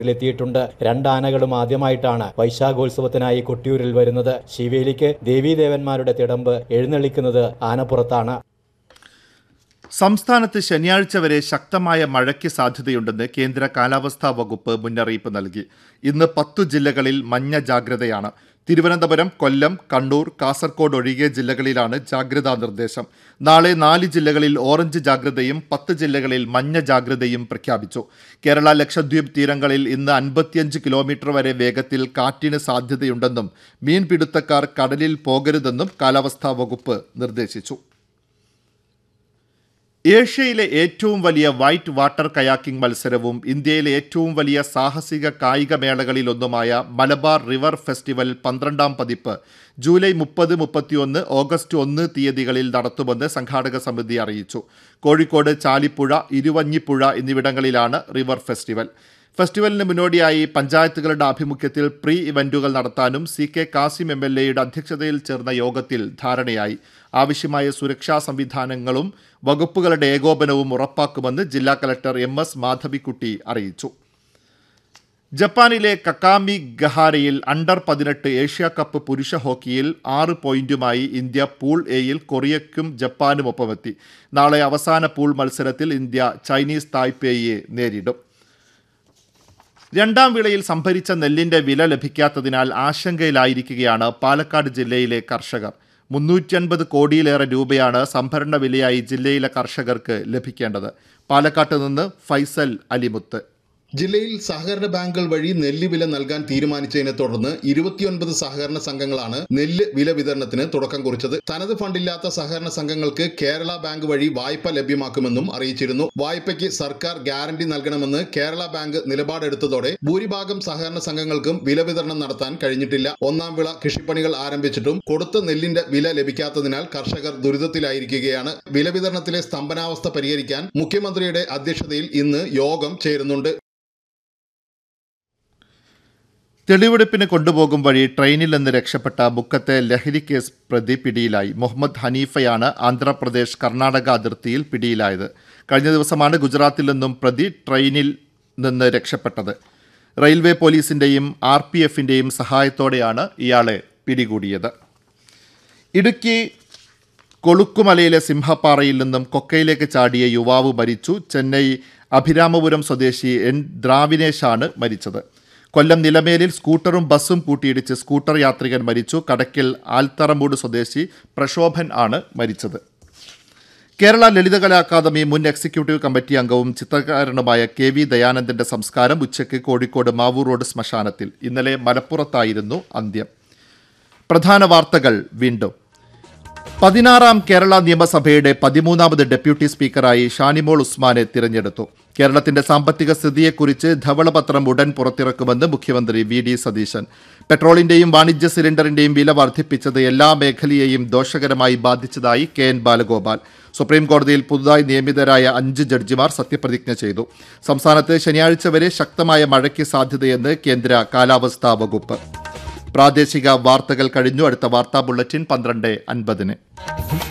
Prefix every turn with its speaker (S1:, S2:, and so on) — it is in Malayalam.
S1: എത്തിയിട്ടുണ്ട് രണ്ടാനകളും ആദ്യമായിട്ടാണ് വൈശാഖോത്സവത്തിനായി കൊട്ടിയൂരിൽ വരുന്നത് ശിവേലിക്ക് ദേവീദേവന്മാരുടെ തിടമ്പ് എഴുന്നള്ളിക്കുന്നത് ആനപ്പുറത്താണ്
S2: സംസ്ഥാനത്ത് ശനിയാഴ്ച വരെ ശക്തമായ മഴയ്ക്ക് സാധ്യതയുണ്ടെന്ന് കേന്ദ്ര കാലാവസ്ഥാ വകുപ്പ് മുന്നറിയിപ്പ് നൽകി ഇന്ന് പത്തു ജില്ലകളിൽ മഞ്ഞ ജാഗ്രതയാണ് തിരുവനന്തപുരം കൊല്ലം കണ്ണൂർ കാസർഗോഡ് ഒഴികെ ജില്ലകളിലാണ് ജാഗ്രതാ നിർദ്ദേശം നാളെ നാല് ജില്ലകളിൽ ഓറഞ്ച് ജാഗ്രതയും പത്ത് ജില്ലകളിൽ മഞ്ഞ ജാഗ്രതയും പ്രഖ്യാപിച്ചു കേരള ലക്ഷദ്വീപ് തീരങ്ങളിൽ ഇന്ന് അൻപത്തിയഞ്ച് കിലോമീറ്റർ വരെ വേഗത്തിൽ കാറ്റിന് സാധ്യതയുണ്ടെന്നും മീൻപിടുത്തക്കാർ കടലിൽ പോകരുതെന്നും കാലാവസ്ഥാ വകുപ്പ് നിർദ്ദേശിച്ചു ഏഷ്യയിലെ ഏറ്റവും വലിയ വൈറ്റ് വാട്ടർ കയാക്കിംഗ് മത്സരവും ഇന്ത്യയിലെ ഏറ്റവും വലിയ സാഹസിക കായിക മേളകളിലൊന്നുമായ മലബാർ റിവർ ഫെസ്റ്റിവൽ പന്ത്രണ്ടാം പതിപ്പ് ജൂലൈ മുപ്പത് മുപ്പത്തിയൊന്ന് ഓഗസ്റ്റ് ഒന്ന് തീയതികളിൽ നടത്തുമെന്ന് സംഘാടക സമിതി അറിയിച്ചു കോഴിക്കോട് ചാലിപ്പുഴ ഇരുവഞ്ഞിപ്പുഴ എന്നിവിടങ്ങളിലാണ് റിവർ ഫെസ്റ്റിവൽ ഫെസ്റ്റിവലിന് മുന്നോടിയായി പഞ്ചായത്തുകളുടെ ആഭിമുഖ്യത്തിൽ പ്രീ ഇവന്റുകൾ നടത്താനും C K Kasim M L എയുടെ അധ്യക്ഷതയിൽ ചേർന്ന യോഗത്തിൽ ധാരണയായി ആവശ്യമായ സുരക്ഷാ സംവിധാനങ്ങളും വകുപ്പുകളുടെ ഏകോപനവും ഉറപ്പാക്കുമെന്ന് ജില്ലാ കലക്ടർ എം എസ് മാധവിക്കുട്ടി അറിയിച്ചു ജപ്പാനിലെ കക്കാമി ഗഹാരയിൽ അണ്ടർ പതിനെട്ട് ഏഷ്യ കപ്പ് പുരുഷ ഹോക്കിയിൽ ആറ് പോയിന്റുമായി ഇന്ത്യ പൂൾ എയിൽ കൊറിയയ്ക്കും ജപ്പാനും ഒപ്പമെത്തി നാളെ അവസാന പൂൾ മത്സരത്തിൽ ഇന്ത്യ ചൈനീസ് തായ്പേയെ നേരിടും രണ്ടാം വിളയിൽ സംഭരിച്ച നെല്ലിന്റെ വില ലഭിക്കാത്തതിനാൽ ആശങ്കയിലായിരിക്കുകയാണ് പാലക്കാട് ജില്ലയിലെ കർഷകർ മുന്നൂറ്റി അൻപത് കോടിയിലേറെ രൂപയാണ് സംഭരണ വിലയായി ജില്ലയിലെ കർഷകർക്ക് ലഭിക്കേണ്ടത് പാലക്കാട്ട് നിന്ന് ഫൈസൽ അലിമുത്ത്
S3: ജില്ലയിൽ സഹകരണ ബാങ്കുകൾ വഴി നെല്ല് വില നൽകാൻ തീരുമാനിച്ചതിനെ തുടർന്ന് ഇരുപത്തിയൊൻപത് സഹകരണ സംഘങ്ങളാണ് നെല്ല് വില വിതരണത്തിന് തുടക്കം കുറിച്ചത് തനത് ഫണ്ടില്ലാത്ത സഹകരണ സംഘങ്ങൾക്ക് കേരള ബാങ്ക് വഴി വായ്പ ലഭ്യമാക്കുമെന്നും അറിയിച്ചിരുന്നു വായ്പയ്ക്ക് സർക്കാർ ഗ്യാരണ്ടി നൽകണമെന്ന് കേരള ബാങ്ക് നിലപാടെടുത്തതോടെ ഭൂരിഭാഗം സഹകരണ സംഘങ്ങൾക്കും വില വിതരണം നടത്താൻ കഴിഞ്ഞിട്ടില്ല ഒന്നാം വിള കൃഷിപ്പണികൾ ആരംഭിച്ചിട്ടും കൊടുത്ത നെല്ലിന്റെ വില ലഭിക്കാത്തതിനാൽ കർഷകർ ദുരിതത്തിലായിരിക്കുകയാണ് വില വിതരണത്തിലെ സ്തംഭനാവസ്ഥ പരിഹരിക്കാൻ മുഖ്യമന്ത്രിയുടെ അധ്യക്ഷതയിൽ ഇന്ന് യോഗം ചേരുന്നുണ്ട്
S2: തെളിവെടുപ്പിന് കൊണ്ടുപോകും വഴി ട്രെയിനിൽ നിന്ന് രക്ഷപ്പെട്ട മുക്കത്തെ ലഹരി കേസ് പ്രതി പിടിയിലായി മുഹമ്മദ് ഹനീഫയാണ് ആന്ധ്രാപ്രദേശ് കർണാടക അതിർത്തിയിൽ പിടിയിലായത് കഴിഞ്ഞ ദിവസമാണ് ഗുജറാത്തിൽ നിന്നും പ്രതി ട്രെയിനിൽ നിന്ന് രക്ഷപ്പെട്ടത് റെയിൽവേ പോലീസിന്റെയും ആർ പി എഫിന്റെയും സഹായത്തോടെയാണ് ഇയാളെ പിടികൂടിയത് ഇടുക്കി കൊളുക്കുമലയിലെ സിംഹപ്പാറയിൽ നിന്നും കൊക്കയിലേക്ക് ചാടിയ യുവാവ് മരിച്ചു ചെന്നൈ അഭിരാമപുരം സ്വദേശി എൻ ദ്രാവിനേഷാണ് മരിച്ചത് കൊല്ലം നിലമേലിൽ സ്കൂട്ടറും ബസ്സും കൂട്ടിയിടിച്ച് സ്കൂട്ടർ യാത്രികൻ മരിച്ചു കടക്കിൽ ആൽത്തറമൂട് സ്വദേശി പ്രക്ഷോഭൻ ആണ് മരിച്ചത് കേരള ലളിതകലാ അക്കാദമി മുൻ എക്സിക്യൂട്ടീവ് കമ്മിറ്റി അംഗവും ചിത്രകാരനുമായ കെ വി ദയാനന്ദന്റെ സംസ്കാരം ഉച്ചയ്ക്ക് കോഴിക്കോട് മാവൂർ റോഡ് ശ്മശാനത്തിൽ ഇന്നലെ മലപ്പുറത്തായിരുന്നു അന്ത്യം പ്രധാന വാർത്തകൾ വീണ്ടും പതിനാറാം കേരള നിയമസഭയുടെ പതിമൂന്നാമത് ഡെപ്യൂട്ടി സ്പീക്കറായി ഷാനിമോൾ ഉസ്മാനെ തിരഞ്ഞെടുത്തു കേരളത്തിന്റെ സാമ്പത്തിക സ്ഥിതിയെക്കുറിച്ച് ധവളപത്രം ഉടൻ പുറത്തിറക്കുമെന്ന് മുഖ്യമന്ത്രി വി ഡി സതീശൻ പെട്രോളിന്റെയും വാണിജ്യ സിലിണ്ടറിന്റെയും വില വർദ്ധിപ്പിച്ചത് എല്ലാ മേഖലയെയും ദോഷകരമായി ബാധിച്ചതായി കെ എൻ ബാലഗോപാൽ സുപ്രീം കോടതിയിൽ പുതുതായി നിയമിതരായ അഞ്ച് ജഡ്ജിമാർ സത്യപ്രതിജ്ഞ ചെയ്തു സംസ്ഥാനത്ത് ശനിയാഴ്ച വരെ ശക്തമായ മഴയ്ക്ക് സാധ്യതയെന്ന് കേന്ദ്ര കാലാവസ്ഥാ വകുപ്പ് പ്രാദേശിക വാർത്തകൾ കഴിഞ്ഞു അടുത്ത വാർത്താ ബുള്ളറ്റിൻ പന്ത്രണ്ട് അൻപതിന്